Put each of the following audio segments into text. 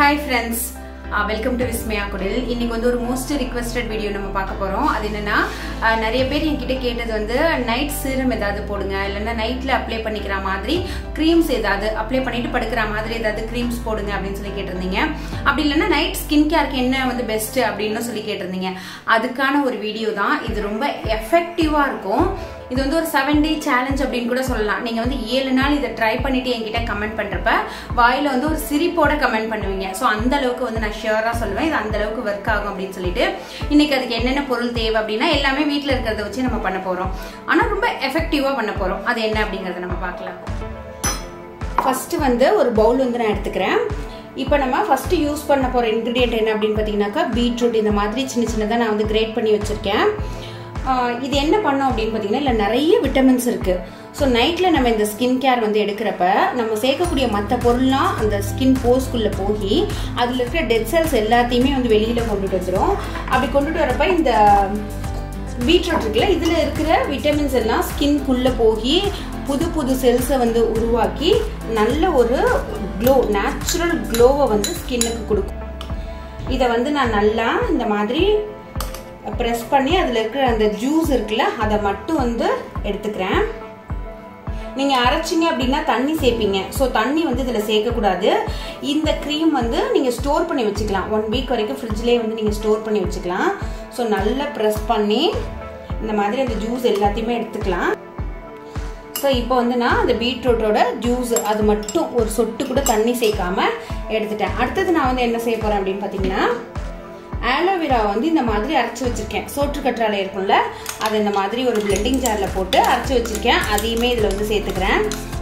hi friends welcome to Vismaya Kudil இன்னைக்கு வந்து ஒரு மோஸ்ட் ரிக்வெஸ்டட் வீடியோ நம்ம பார்க்க போறோம் அது என்னன்னா அஹ், நிறைய பேர் என்கிட்ட கேட்டது வந்து நைட் சீரம் ஏதாவது போடுங்க இல்லைன்னா நைட்ல அப்ளை பண்ணிக்கிற மாதிரி க்ரீம்ஸ் ஏதாவது அப்ளை பண்ணிட்டு படுக்கிற மாதிரி ஏதாவது க்ரீம்ஸ் போடுங்க அப்படின்னு சொல்லி கேட்டிருந்தீங்க அப்படி இல்லைன்னா நைட் ஸ்கின் கேருக்கு என்ன வந்து பெஸ்ட் அப்படின்னு சொல்லி கேட்டிருந்தீங்க அதுக்கான ஒரு வீடியோ தான் இது ரொம்ப எஃபெக்டிவா இருக்கும் இது வந்து ஒரு செவன் டே சேலஞ்ச் அப்படின்னு கூட சொல்லலாம் நீங்க வந்து ஏழு நாள் இதை ட்ரை பண்ணிட்டு என்கிட்ட கமெண்ட் பண்றப்ப வாயில வந்து ஒரு சிரிப்போட கமெண்ட் பண்ணுவீங்க ஸோ அந்த அளவுக்கு வந்து நான் ஷியரா சொல்லுவேன் இது அந்த அளவுக்கு ஒர்க் ஆகும் அப்படின்னு சொல்லிட்டு இன்னைக்கு அதுக்கு என்னென்ன பொருள் தேவை அப்படின்னா எல்லாமே வீட்டில் இருக்கிறத வச்சு நம்ம பண்ண போறோம் ஆனா ரொம்ப எஃபெக்டிவா பண்ண போறோம் அது என்ன அப்படிங்கறத நம்ம பார்க்கலாம் ஃபர்ஸ்ட் வந்து ஒரு பவுல் வந்து நான் எடுத்துக்கிறேன் இப்போ நம்ம ஃபர்ஸ்ட் யூஸ் பண்ண போகிற இன்க்ரீடியன்ட் என்ன அப்படின்னு பார்த்தீங்கன்னாக்கா பீட்ரூட் இந்த மாதிரி சின்ன சின்னதாக நான் வந்து கிரேட் பண்ணி வச்சுருக்கேன் ஆஹ் இது என்ன பண்ணோம் அப்படின்னு பார்த்தீங்கன்னா இல்லை நிறைய விட்டமின்ஸ் இருக்குது ஸோ நைட்டில் நம்ம இந்த ஸ்கின் கேர் வந்து எடுக்கிறப்ப நம்ம சேர்க்கக்கூடிய மற்ற பொருள்லாம் அந்த ஸ்கின் போஸ்க்குள்ளே போய் அதில் இருக்கிற டெட் செல்ஸ் எல்லாத்தையுமே வந்து வெளியில் கொண்டுட்டு வந்துடும் அப்படி கொண்டுட்டு வரப்ப இந்த பீட்ரூட் இருக்குல்ல இதில் இருக்கிற விட்டமின்ஸ் எல்லாம் ஸ்கின்குள்ளே போய் புது புது செல்ஸை வந்து உருவாக்கி நல்ல ஒரு க்ளோ நேச்சுரல் க்ளோவை வந்து ஸ்கின்னுக்கு கொடுக்கும் இதை வந்து நான் நல்லா இந்த மாதிரி ப்ரெஸ் பண்ணி அதில் இருக்கிற அந்த ஜூஸ் இருக்குல்ல அதை மட்டும் வந்து எடுத்துக்கிறேன் நீங்கள் அரைச்சிங்க அப்படின்னா தண்ணி சேர்ப்பீங்க ஸோ தண்ணி வந்து இதில் சேர்க்கக்கூடாது இந்த க்ரீம் வந்து நீங்கள் ஸ்டோர் பண்ணி வச்சுக்கலாம் ஒன் வீக் வரைக்கும் ஃப்ரிட்ஜ்லேயே வந்து நீங்கள் ஸ்டோர் பண்ணி வச்சுக்கலாம் ஸோ நல்லா ப்ரெஸ் பண்ணி இந்த மாதிரி அந்த ஜூஸ் எல்லாத்தையுமே எடுத்துக்கலாம் ஸோ இப்போ வந்து நான் அந்த பீட்ரூட்டோட ஜூஸ் அது மட்டும் ஒரு சொட்டு கூட தண்ணி சேர்க்காம எடுத்துட்டேன் அடுத்தது நான் வந்து என்ன செய்ய போகிறேன் அப்படின்னு பார்த்தீங்கன்னா ஆலோவேரா வந்து இந்த மாதிரி அரைச்சி வச்சிருக்கேன் சோற்று கற்றாழை இருக்கும்ல அதை இந்த மாதிரி ஒரு பிளெண்டிங் ஜாரில் போட்டு அரைச்சி வச்சிருக்கேன் அதையுமே இதில் வந்து சேர்த்துக்கிறேன்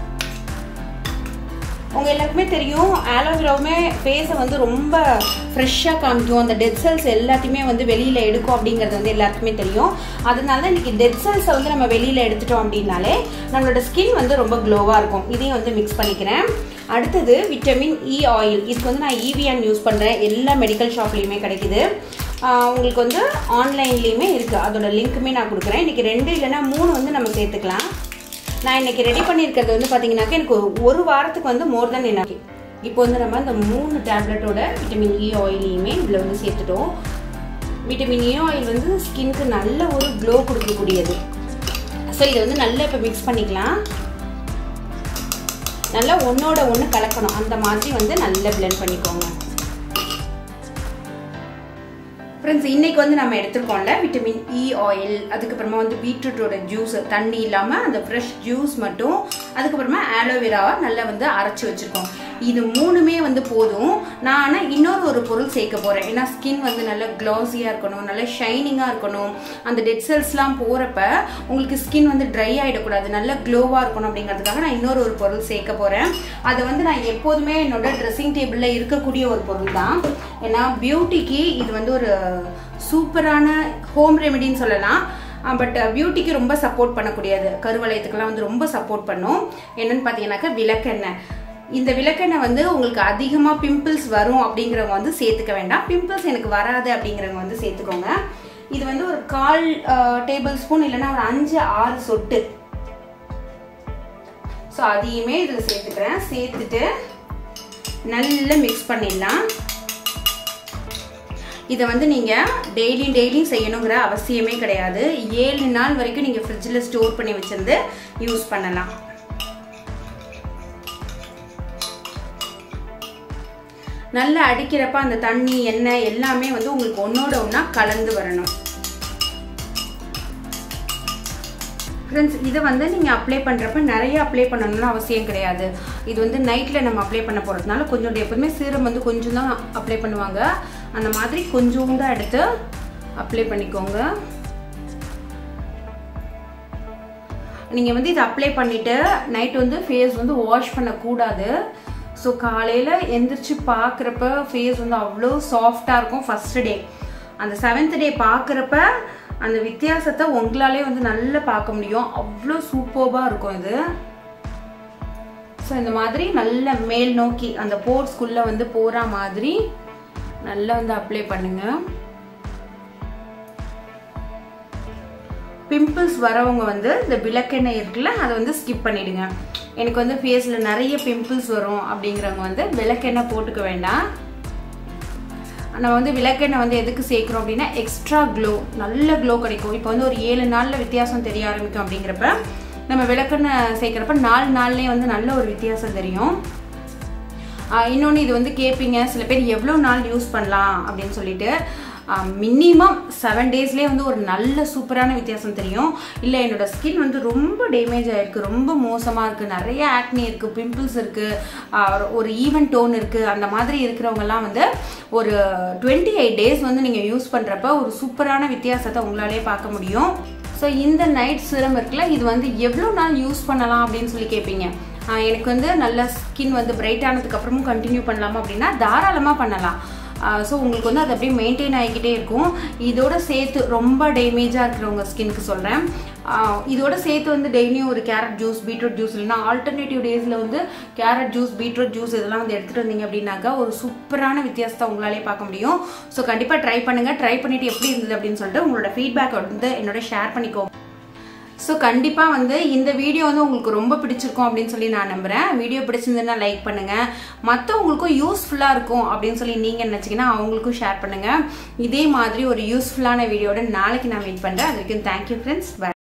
உங்க எல்லாருக்குமே தெரியும் ஆலோவேராவுமே ஃபேஸை வந்து ரொம்ப ஃப்ரெஷ்ஷாக காமிக்கும் அந்த டெட் செல்ஸ் எல்லாத்தையுமே வந்து வெளியில் எடுக்கும் அப்படிங்கிறது வந்து எல்லாருக்குமே தெரியும் அதனால தான் இன்னைக்கு டெட் செல்ஸை வந்து நம்ம வெளியில் எடுத்துட்டோம் அப்படின்னாலே நம்மளோட ஸ்கின் வந்து ரொம்ப க்ளோவாக இருக்கும் இதையும் வந்து மிக்ஸ் பண்ணிக்கிறேன் அடுத்தது விட்டமின் இ ஆயில் இதுக்கு வந்து நான் ஈவியான் யூஸ் பண்ணுறேன் எல்லா மெடிக்கல் ஷாப்லேயுமே கிடைக்குது ஆஹ் உங்களுக்கு வந்து ஆன்லைன்லேயுமே இருக்குது அதோட லிங்க்குமே நான் கொடுக்குறேன் இன்றைக்கி ரெண்டு இல்லைன்னா மூணு வந்து நம்ம சேர்த்துக்கலாம் நான் இன்னைக்கு ரெடி பண்ணியிருக்கிறது வந்து பார்த்தீங்கன்னாக்கா எனக்கு ஒரு ஒரு வாரத்துக்கு வந்து மோர் தென் என்ன இப்போ வந்து நம்ம இந்த மூணு டேப்லெட்டோட விட்டமின் இ ஆயிலையுமே இதில் வந்து சேர்த்துட்டோம் விட்டமின் இ ஆயில் வந்து ஸ்கின்க்கு நல்ல ஒரு க்ளோ கொடுக்கக்கூடியது ஸோ இதை வந்து நல்லா இப்போ மிக்ஸ் பண்ணிக்கலாம் நல்லா ஒன்றோட ஒன்று கலக்கணும் அந்த மாதிரி வந்து நல்லா பிளெண்ட் பண்ணிக்கோங்க ஃப்ரெண்ட்ஸ் இன்னைக்கு வந்து நம்ம எடுத்துருக்கோம்ல விட்டமின் இ ஆயில் அதுக்கப்புறமா வந்து பீட்ரூட்டோட ஜூஸ் தண்ணி இல்லாமல் அந்த ஃப்ரெஷ் ஜூஸ் மட்டும் அதுக்கப்புறமா ஆலோவேராவை நல்லா வந்து அரைச்சி வச்சுருக்கோம் இது மூணுமே வந்து போதும் நான் ஆனால் இன்னொரு ஒரு பொருள் சேர்க்க போகிறேன் ஏன்னா ஸ்கின் வந்து நல்லா க்ளாஸியாக இருக்கணும் நல்லா ஷைனிங்காக இருக்கணும் அந்த டெட் செல்ஸ்லாம் போகிறப்ப உங்களுக்கு ஸ்கின் வந்து ட்ரை ஆகிடக்கூடாது நல்லா க்ளோவாக இருக்கணும் அப்படிங்கிறதுக்காக நான் இன்னொரு ஒரு பொருள் சேர்க்க போகிறேன் அதை வந்து நான் எப்போதுமே என்னோட ட்ரெஸ்ஸிங் டேபிளில் இருக்கக்கூடிய ஒரு பொருள் தான் ஏன்னா பியூட்டிக்கு இது வந்து ஒரு சூப்பரான ஹோம் ரெமெடின்னு சொல்லலாம் பட் பியூட்டிக்கு ரொம்ப சப்போர்ட் பண்ணக்கூடியது கருவளையத்துக்கெல்லாம் வந்து ரொம்ப சப்போர்ட் பண்ணும் என்னன்னு பார்த்தீங்கன்னாக்கா விளக்கெண்ணெய் இந்த விளக்கெண்ணெய் வந்து உங்களுக்கு அதிகமாக பிம்பிள்ஸ் வரும் அப்படிங்கிறவங்க வந்து சேர்த்துக்க வேண்டாம் பிம்பிள்ஸ் எனக்கு வராது அப்படிங்கிறவங்க வந்து சேர்த்துக்கோங்க இது வந்து ஒரு கால் டேபிள் ஸ்பூன் இல்லைன்னா ஒரு அஞ்சு ஆறு சொட்டு ஸோ அதையுமே இதில் சேர்த்துக்கிறேன் சேர்த்துட்டு நல்லா மிக்ஸ் பண்ணிடலாம் இதை வந்து நீங்கள் டெய்லியும் டெய்லியும் செய்யணுங்கிற அவசியமே கிடையாது ஏழு நாள் வரைக்கும் நீங்கள் ஃப்ரிட்ஜில் ஸ்டோர் பண்ணி வச்சிருந்து யூஸ் பண்ணலாம் நல்லா அடிக்கிறப்ப அந்த தண்ணி எண்ணெய் எல்லாமே வந்து உங்களுக்கு ஒன்றோட ஒன்றா கலந்து வரணும் ஃப்ரெண்ட்ஸ் இதை வந்து நீங்கள் அப்ளை பண்ணுறப்ப நிறைய அப்ளை பண்ணணும்னு அவசியம் கிடையாது இது வந்து நைட்டில் நம்ம அப்ளை பண்ண போகிறதுனால கொஞ்சம் எப்போதுமே சீரம் வந்து கொஞ்சம் தான் அப்ளை பண்ணுவாங்க அந்த மாதிரி கொஞ்சோண்டா எடுத்து அப்ளை பண்ணிக்கோங்க நீங்கள் வந்து இதை அப்ளை பண்ணிவிட்டு நைட் வந்து ஃபேஸ் வந்து வாஷ் பண்ணக்கூடாது ஸோ காலையில் எந்திரிச்சு பார்க்குறப்ப ஃபேஸ் வந்து அவ்வளோ சாஃப்டாக இருக்கும் ஃபஸ்ட்டு டே அந்த செவன்த் டே பார்க்குறப்ப அந்த வித்தியாசத்தை உங்களாலே வந்து நல்லா பார்க்க முடியும் அவ்வளோ சூப்பர்பாக இருக்கும் இது ஸோ இந்த மாதிரி நல்ல மேல் நோக்கி அந்த போர்ஸ்குள்ளே வந்து போகிற மாதிரி நல்லா வந்து அப்ளை பண்ணுங்க பிம்பிள்ஸ் வரவங்க வந்து இந்த விளக்கெண்ணெய் இருக்குல்ல அதை வந்து ஸ்கிப் பண்ணிடுங்க எனக்கு வந்து ஃபேஸில் நிறைய பிம்பிள்ஸ் வரும் அப்படிங்கிறவங்க வந்து விளக்கெண்ணெய் போட்டுக்க வேண்டாம் நம்ம வந்து விளக்கெண்ணெய் வந்து எதுக்கு சேர்க்குறோம் அப்படின்னா எக்ஸ்ட்ரா க்ளோ நல்ல க்ளோ கிடைக்கும் இப்போ வந்து ஒரு ஏழு நாளில் வித்தியாசம் தெரிய ஆரம்பிக்கும் அப்படிங்கிறப்ப நம்ம விளக்கெண்ணெய் சேர்க்குறப்ப நாலு நாள்லேயே வந்து நல்ல ஒரு வித்தியாசம் தெரியும் இன்னொன்று இது வந்து கேட்பீங்க சில பேர் எவ்வளோ நாள் யூஸ் பண்ணலாம் அப்படின்னு சொல்லிட்டு மினிமம் செவன் டேஸ்லேயே வந்து ஒரு நல்ல சூப்பரான வித்தியாசம் தெரியும் இல்லை என்னோட ஸ்கின் வந்து ரொம்ப டேமேஜ் ஆகிருக்கு ரொம்ப மோசமாக இருக்குது நிறைய ஆக்னி இருக்குது பிம்பிள்ஸ் இருக்குது ஒரு ஈவன் டோன் இருக்குது அந்த மாதிரி இருக்கிறவங்கலாம் வந்து ஒரு டுவெண்ட்டி எயிட் டேஸ் வந்து நீங்கள் யூஸ் பண்ணுறப்ப ஒரு சூப்பரான வித்தியாசத்தை உங்களாலே பார்க்க முடியும் ஸோ இந்த நைட் சிரம் இருக்குல்ல இது வந்து எவ்வளோ நாள் யூஸ் பண்ணலாம் அப்படின்னு சொல்லி கேட்பீங்க எனக்கு வந்து நல்ல ஸ்கின் வந்து பிரைட் ஆனதுக்கு அப்புறமும் கண்டினியூ பண்ணலாமா அப்படின்னா தாராளமாக பண்ணலாம் ஸோ உங்களுக்கு வந்து அது அப்படியே மெயின்டைன் ஆகிக்கிட்டே இருக்கும் இதோட சேர்த்து ரொம்ப டேமேஜாக இருக்கிறவங்க ஸ்கின்க்கு சொல்கிறேன் இதோட சேர்த்து வந்து டெய்லியும் ஒரு கேரட் ஜூஸ் பீட்ரூட் ஜூஸ் இல்லைனா ஆல்டர்னேட்டிவ் டேஸில் வந்து கேரட் ஜூஸ் பீட்ரூட் ஜூஸ் இதெல்லாம் வந்து எடுத்துகிட்டு வந்தீங்க அப்படின்னாக்கா ஒரு சூப்பரான வித்தியாசத்தை உங்களாலே பார்க்க முடியும் ஸோ கண்டிப்பாக ட்ரை பண்ணுங்கள் ட்ரை பண்ணிவிட்டு எப்படி இருந்தது அப்படின்னு சொல்லிட்டு உங்களோட ஃபீட்பேக் வந்து என்னோட ஷேர் பண்ணிக்கோங்க ஸோ கண்டிப்பாக வந்து இந்த வீடியோ வந்து உங்களுக்கு ரொம்ப பிடிச்சிருக்கும் அப்படின்னு சொல்லி நான் நம்புகிறேன் வீடியோ பிடிச்சிருந்ததுன்னா லைக் பண்ணுங்கள் மற்றவங்களுக்கும் யூஸ்ஃபுல்லாக இருக்கும் அப்படின்னு சொல்லி நீங்கள் நினச்சிங்கன்னா அவங்களுக்கும் ஷேர் பண்ணுங்கள் இதே மாதிரி ஒரு யூஸ்ஃபுல்லான வீடியோட நாளைக்கு நான் வெயிட் பண்ணுறேன் அது வரைக்கும் தேங்க்யூ ஃப்ரெண்ட்ஸ் பை